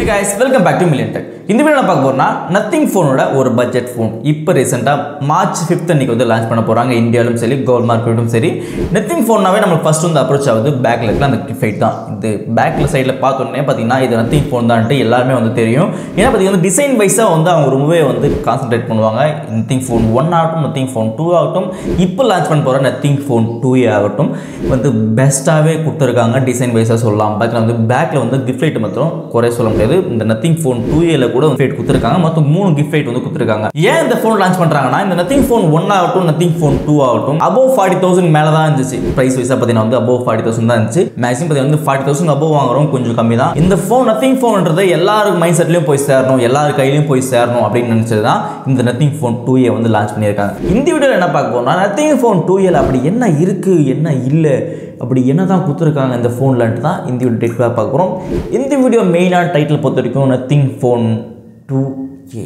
hey guys welcome back to million tech இந்த video நான் பார்க்க போறோம்னா நத்திங் ஃபோனோட ஒரு பட்ஜெட் ஃபோன் இப்போ ரீசெண்டாக மார்ச் ஃபிஃப்த் அன்னைக்கு வந்து லான்ச் பண்ண போகிறாங்க இந்தியாவிலும் சரி கோல்ட் மார்க்கெட்டும் சரி நத்திங் ஃபோன்னாவே நம்மளுக்கு ஃபர்ஸ்ட் வந்து அப்ரோச் ஆகுது பேக்கில் இருக்கலாம் அந்த கிஃபைட் தான் இது பேக்கில் சைடில் பார்த்தோன்னே பார்த்தீங்கன்னா இது நத்திங் ஃபோன் தான்ட்டு எல்லாருமே வந்து தெரியும் ஏன்னா பார்த்தீங்கன்னா டிசைன் வைஸாக வந்து அவங்க ரொம்பவே வந்து கான்சென்ட்ரேட் பண்ணுவாங்க நத்திங் ஃபோன் ஒன் ஆகட்டும் நத்திங் ஃபோன் டூ ஆகட்டும் இப்போ லான்ச் பண்ண போகிற நத்திங் ஃபோன் டூ ஏ ஆகட்டும் வந்து பெஸ்ட்டாகவே கொடுத்துருக்காங்க டிசைன் வைஸாக சொல்லலாம் பேக்கில் வந்து பேக்கில் வந்து கிஃப்ட் லைட் மாத்திரம் குறை சொல்ல முடியாது இந்த நத்திங் ஃபோன் டூ ஏல கூட கிஃப்ட் கொடுத்துருக்காங்க மொத்தம் மூணு கிஃப்ட் லைட் வந்து கொடுத்துருக்காங்க ஏன் இந்த ஃபோன் லான்ச் பண்ணுறாங்கன்னா இந்த நத்திங் ஃபோன் ஒன் ஆகட்டும் நத்திங் ஃபோன் டூ ஆகட்டும் அபோவ் ஃபார்ட்டி தௌசண்ட் மேலே தான் இருந்துச்சு ப்ரைஸ் வைஸாக பார்த்தீங்கன்னா வந்து அபோவ் ஃபார்ட்டி தௌசண்ட் தான் இருந்துச்சு மேக்ஸிமம் பார்த்தீங்கன்னா வந்து ஃபார்ட்டி தௌசண்ட் அபோவ் வாங்குறோம் கொஞ்சம் கம்மி தான் இந்த ஃபோன் நத்திங் ஃபோன்ன்றது எல்லாரும் மைண்ட் செட்லையும் போய் சேரணும் எல்லார் கையிலையும் போய் சேரணும் அப்படின்னு நினச்சது தான் இந்த நத்திங் ஃபோன் டூ ஏ வந்து லான்ச் பண்ணியிருக்காங்க இந்த வீடியோவில் என்ன பார்க்க போறோம்னா நத்திங் ஃபோன் டூ ஏல அப்படி என்ன இருக்குது என்ன இல்லை அப்படி என்ன தான் கொடுத்துருக்காங்க இந்த ஃபோன்லன்ட்டு தான் இந்த வீடியோ டேட்டாக பார்க்க போகிறோம் இந்த வீடியோ மெயினான டைட்டில் பொறுத்த வரைக்கும் நத்திங் ஃபோன் டூ ஏ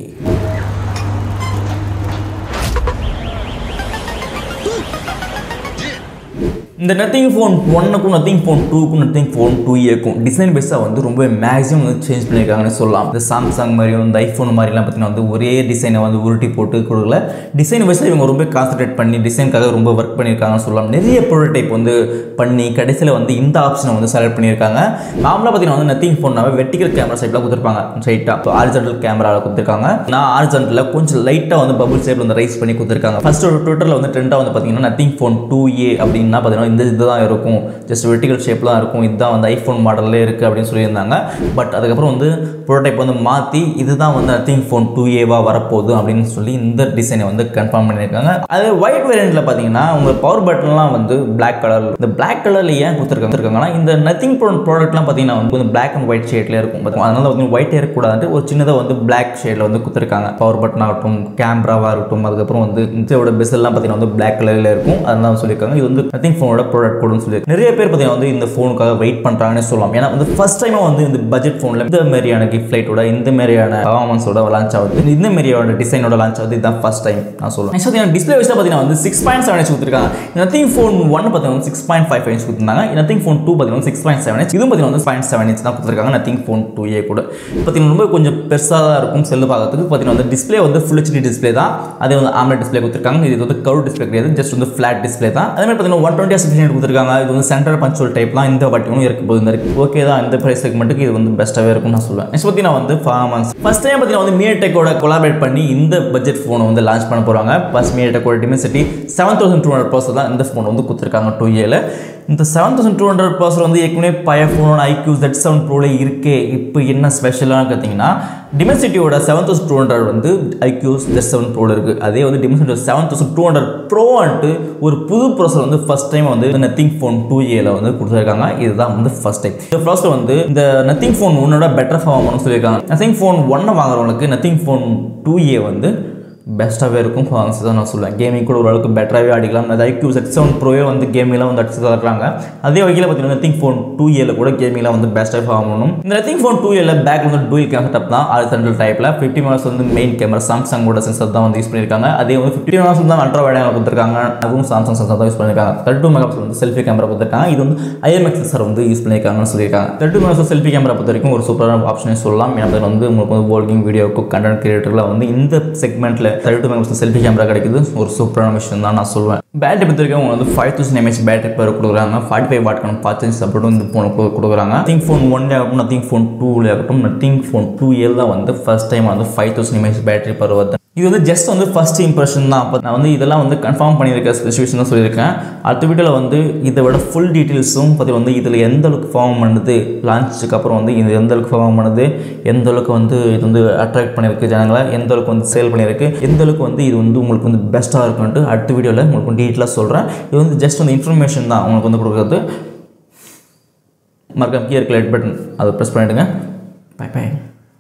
இந்த நத்திங் ஃபோன் ஒன்னுக்கும் நத்திங் ஃபோன் டூக்கும் நத்திங் ஃபோன் டூ ஏக்கும் டிசைன் பேஸாக வந்து ரொம்ப மேக்ஸிமம் வந்து சேஞ்ச் பண்ணியிருக்காங்கன்னு சொல்லலாம் இந்த சாம்சங் மாதிரியும் இந்த ஐஃபோன் மாதிரிலாம் பார்த்தீங்கன்னா வந்து ஒரே டிசைனை வந்து உருட்டி போட்டு கொடுக்கல டிசைன் வைஸாக இவங்க ரொம்ப கான்சன்ட்ரேட் பண்ணி டிசைனுக்காக ரொம்ப ஒர்க் பண்ணியிருக்காங்கன்னு சொல்லலாம் நிறைய ப்ரோட்டோடைப் வந்து பண்ணி கடைசியில் வந்து இந்த ஆப்ஷனை வந்து செலக்ட் பண்ணியிருக்காங்க நார்மலாக பார்த்தீங்கன்னா வந்து நத்திங் ஃபோன்னாவே வெர்டிகல் கேமரா சைட்லாம் கொடுத்துருப்பாங்க சைட்டாக ஸோ ஆரிஜென்டல் கேமராவில் கொடுத்துருக்காங்க நான் ஆரிஜென்டலில் கொஞ்சம் லைட்டாக வந்து பபுள் ஷேப்பில் வந்து ரைஸ் பண்ணி கொடுத்துருக்காங்க ஃபர்ஸ்ட் ஒரு ட்விட்டரில் வந்து ட்ரெண்டாக வந்து பார்த்தீங்கன்னா நத்திங் ஃபோன் டூ ஏ அப்படின்னா பார்த்தீங்கன்னா இந்த இதுதான் இருக்கும் ஜஸ்ட் வெர்டிகல் ஷேப்பில் தான் இருக்கும் இதுதான் வந்து ஐஃபோன் மாடல்லே இருக்குது அப்படின்னு சொல்லியிருந்தாங்க பட் அதுக்கப்புறம் வந்து ப்ரோடைப் வந்து மாற்றி இதுதான் வந்து நத்திங் ஃபோன் டூ ஏவாக வரப்போகுது அப்படின்னு சொல்லி இந்த டிசைனை வந்து கன்ஃபார்ம் பண்ணியிருக்காங்க அதே ஒயிட் வேரியண்ட்டில் பார்த்தீங்கன்னா உங்கள் பவர் பட்டன்லாம் வந்து பிளாக் கலர் இந்த பிளாக் கலரில் ஏன் கொடுத்துருக்காங்கன்னா இந்த நத்திங் ப்ரோ ப்ராடக்ட்லாம் பார்த்தீங்கன்னா வந்து கொஞ்சம் பிளாக் அண்ட் ஒயிட் ஷேட்லேயே இருக்கும் But அதனால வந்து ஒயிட் இருக்கக்கூடாது ஒரு சின்னதாக வந்து பிளாக் ஷேடில் வந்து கொடுத்துருக்காங்க பவர் பட்டன் ஆகட்டும் கேமராவாக இருக்கட்டும் அதுக்கப்புறம் வந்து இதோட பெசல்லாம் பார்த்தீங்கன்னா வந்து பிளாக் கலரில் இருக்கும் அதனால சொல்லியிருக்காங்க இது வந்து நத்திங் ஃபோனோட ப்ராடக்ட் கோடுன்னு சொல்லி நிறைய பேர் பார்த்தீங்கன்னா வந்து இந்த ஃபோனுக்காக வெயிட் பண்ணுறாங்கன்னு சொல்லலாம் ஏன்னா வந்து ஃபர்ஸ்ட் டைமாக வந்து இந்த பட்ஜெட் ஃபோனில் இந்த மாதிரியான கிஃப்ட் லைட்டோட இந்த மாதிரியான பர்ஃபார்மன்ஸோட லான்ச் ஆகுது இந்த மாதிரியான டிசைனோட லான்ச் ஆகுது இதுதான் ஃபர்ஸ்ட் டைம் நான் சொல்லுவேன் நெக்ஸ்ட் பார்த்தீங்கன்னா டிஸ்பிளே வச்சு பார்த்தீங்கன்னா வந்து சிக்ஸ் பாயிண்ட் செவன் ஹெச் கொடுத்துருக்காங்க நத்திங் ஃபோன் ஒன் பார்த்தீங்கன்னா சிக்ஸ் பாயிண்ட் ஃபைவ் ஹெச் கொடுத்துருந்தாங்க நத்திங் ஃபோன் டூ பார்த்தீங்கன்னா சிக்ஸ் பாயிண்ட் செவன் ஹெச் இதுவும் பார்த்தீங்கன்னா வந்து பாயிண்ட் செவன் ஹெச் தான் கொடுத்துருக்காங்க நத்திங் ஃபோன் டூ ஏ கூட பார்த்தீங்கன்னா ரொம்ப கொஞ்சம் பெருசாக தான் இருக்கும் செல்லு பார்க்கறதுக்கு பார்த்தீங்கன்னா வந்து டிஸ்பிளே வந்து ஃபுல் ஹெச்டி டிஸ்பிளே தான் அதே வந்து ஆம்லெட் டிஸ்பிளே கொடுத்துருக்காங்க இது வந்து கவு டிஸ்பிளே கிடையாது ஜஸ்ட் வந்து ஃபிளாட் டிஸ்பிளே தான் அதே மாதிரி பார்த்தீங்கன்னா ஒன் டுவெண்ட்டி சஃபிஷியன்ட் கொடுத்துருக்காங்க இது வந்து சென்ட்ரல் பஞ்சுவல் டைப்லாம் இந்த வாட்டியும் இருக்க போது இந்த ஓகே தான் இந்த ப்ரைஸ் செக்மெண்ட்டுக்கு இது வந்து பெஸ்ட்டாகவே இருக்கும் நான் சொல்லுவேன் நெக்ஸ்ட் பார்த்தீங்கன்னா வந்து ஃபார்மன்ஸ் ஃபஸ்ட் டைம் பார்த்தீங்கன்னா வந்து மியர் டெக்கோட கொலாபரேட் பண்ணி இந்த பட்ஜெட் ஃபோனை வந்து லான்ச் பண்ண போகிறாங்க ஃபஸ்ட் மியர் டெக்கோட Dimensity seven thousand two hundred processor தான் இந்த ஃபோன் வந்து கொடுத்துருக்காங்க டூ ஏல இந்த செவன் தௌசண்ட் டூ ஹண்ட்ரட் ப்ராசர் வந்து ஏற்கனவே பழைய ஃபோனோட ஐக்யூ ஜெட் செவன் ப்ரோல இருக்கே இப்போ என்ன ஸ்பெஷலாக பார்த்தீங்கன்னா டிமென்சிட்டியோட செவன் தௌசண்ட் டூ ஹண்ட்ரட் வந்து ஐக்யூ ஜெட் செவன் ப்ரோல இருக்குது அதே வந்து டிமென்சிட்டியோட செவன் தௌசண்ட் டூ ஹண்ட்ரட் ப்ரோன்ட்டு ஒரு புது ப்ராசர் வந்து ஃபஸ்ட் டைம் வந்து நத்திங் ஃபோன் டூ ஏல வந்து கொடுத்துருக்காங்க இதுதான் வந்து ஃபஸ்ட் டைம் இந்த ப்ராசர் வந்து இந்த நத்திங் ஃபோன் ஒன்னோட பெட்டர் ஃபார்ம் சொல்லியிருக்காங்க நத்திங் ஃபோன் ஒன்னை வாங்குறவங்களுக்கு நத்திங் ஃபோன் டூ ஏ வந்து பெஸ்ட்டாகவே இருக்கும் ஃபார்ம்ஸ் தான் நான் சொல்லுவேன் கேமிங் கூட ஓரளவுக்கு பெட்டராகவே ஆடிக்கலாம் அது ஐக்யூ செட் செவன் ப்ரோவே வந்து கேமிங்லாம் வந்து அடிச்சு தர்றாங்க அதே வகையில் பார்த்தீங்கன்னா நத்திங் ஃபோன் டூ ஏல கூட கேமிங்லாம் வந்து பெஸ்ட்டாக ஃபார்ம் பண்ணணும் இந்த நத்திங் ஃபோன் டூ ஏல பேக் வந்து டூயில் கேமரா செட்டப் தான் ஆறு சென்ட்ரல் டைப்பில் ஃபிஃப்டி மினிட்ஸ் வந்து மெயின் கேமரா சாம்சங்கோட சென்சர் தான் வந்து யூஸ் பண்ணியிருக்காங்க அதே வந்து ஃபிஃப்டி மினிட்ஸ் தான் அல்ட்ரா வைடாக கொடுத்துருக்காங்க அதுவும் சாம்சங் சென்சர் தான் யூஸ் பண்ணியிருக்காங்க தேர்ட்டி டூ மெகா வந்து செல்ஃபி கேமரா கொடுத்துருக்காங்க இது வந்து ஐஎம்எக்ஸ் சென்சர் வந்து யூஸ் பண்ணியிருக்காங்கன்னு சொல்லியிருக்காங்க thirty two mega selfie camera பொறுத்த வரைக்கும் ஒரு சூப்பரான ஆப்ஷனே சொல்லலாம் ஏன்னா அது வந்து உங்களுக்கு வந்து வோல்கிங் வீடியோக்கு கண்டென்ட் கிரியேட்டர்லாம் வந்து இந்த செக்மெண்ட்டில் thirty two mega selfie camera கிடைக்குது ஒரு சூப்பரான விஷயம் தான் நான் சொல்லுவேன் பேட்டரி பொறுத்த வரைக்கும் அவங்க வந்து ஃபைவ் தௌசண்ட் எம்ஏஹெச் பேட்டரி பேர் கொடுக்குறாங்க ஃபார்ட்டி ஃபைவ் வாட்க்கான பாச்சன்ஸ் அப்படின்னு இந்த ஃபோன் கொடுக்குறாங்க நத்திங் ஃபோன் ஒன்ல ஆகட்டும் நத்திங் ஃபோன் டூல ஆகட்டும் நத்திங் ஃபோன் டூ இயர் தான் வந்து ஃபர்ஸ்ட் டைம் வந்து ஃபைவ் தௌசண்ட் எம்ஏஹெச் பேட்டரி பர் வருது இது வந்து ஜஸ்ட் வந்து ஃபர்ஸ்ட் இம்ப்ரெஷன் தான் அப்போ நான் வந்து இதெல்லாம் வந்து கன்ஃபார்ம் பண்ணியிருக்க ஸ்பெசிஃபிகேஷன் தான் சொல்லியிருக்கேன் அடுத்த வீடியோவில் வந்து இதை விட ஃபுல் டீட்டெயில்ஸும் பற்றி வந்து இதில் எந்த அளவுக்கு ஃபார்ம் பண்ணுது லான்ச்சுக்கு அப்புறம் வந்து இது எந்த அளவுக்கு ஃபார்ம் பண்ணுது எந்த அளவுக்கு வந்து இது வந்து அட்ராக்ட் பண்ணியிருக்கு ஜனங்களை எந்த அளவுக்கு வந்து சேல் பண்ணியிருக்கு எந்த அளவுக்கு வந்து இது வந்து உங்களுக்கு வந்து பெஸ்ட்டாக இருக்குன்ட்டு அடுத்த வீடியோவில் உங்களுக்கு டீட்டெயிலாக சொல்கிறேன் இது வந்து ஜஸ்ட் வந்து இன்ஃபர்மேஷன் தான் உங்களுக்கு வந்து கொடுக்குறது மறக்காம கீழே இருக்க லைட் பட்டன் அதை ப்ரெஸ் பண்ணிவிடுங்க பை பை